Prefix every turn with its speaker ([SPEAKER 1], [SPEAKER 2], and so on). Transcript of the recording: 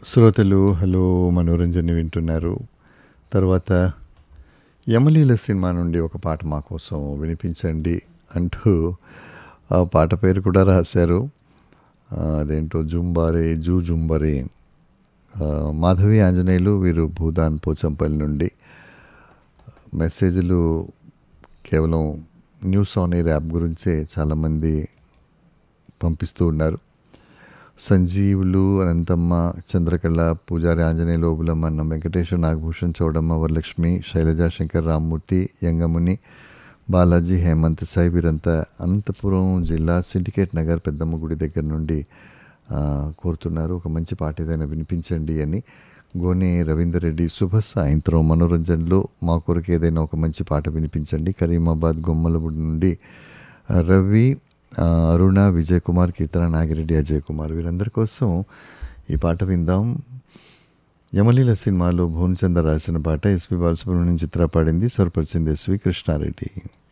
[SPEAKER 1] శ్రోతలు హలో మనోరంజన్ని వింటున్నారు తర్వాత యమలీల సినిమా నుండి ఒక పాట మా కోసం వినిపించండి అంటూ ఆ పాట పేరు కూడా రాశారు ఆ, అదేంటో జుంబారే జూ జుంబరే ఆ, మాధవి ఆంజనేయులు వీరు భూదాన్ పోచంపల్లి నుండి మెసేజ్లు కేవలం న్యూస్ ఆన్ ఎయిర్ యాప్ గురించే చాలామంది పంపిస్తూ ఉన్నారు సంజీవులు అనంతమ్మ చంద్రకళ పూజారి ఆంజనేయ లోబులమ్మ అన్న వెంకటేశ్వర నాగభూషణ్ చౌడమ్మ వరలక్ష్మి శైలజా శంకర్ రామ్మూర్తి యంగముని బాలాజీ హేమంత్ సాయి వీరంతా అనంతపురం జిల్లా సిండికేట్ నగర్ పెద్దమ్మ గుడి దగ్గర నుండి ఆ, కోరుతున్నారు ఒక మంచి పాట ఏదైనా వినిపించండి అని గోనె రవీందర్ రెడ్డి శుభ సాయంత్రం మనోరంజన్లో మా కొరకు ఏదైనా ఒక మంచి పాట వినిపించండి కరీమాబాద్ గొమ్మలబుడి నుండి ఆ, రవి ఆ, అరుణ విజయ్ కుమార్ కీర్తన నాగిరెడ్డి అజయ్ కుమార్ వీరందరి కోసం ఈ పాట విందాం యమలీల సినిమాలో భువనచంద్ర రాసిన పాట ఎస్పి బాలసుబ్రహ్మణ్యం చిత్ర పాడింది స్వరపరిచింది ఎస్వి కృష్ణారెడ్డి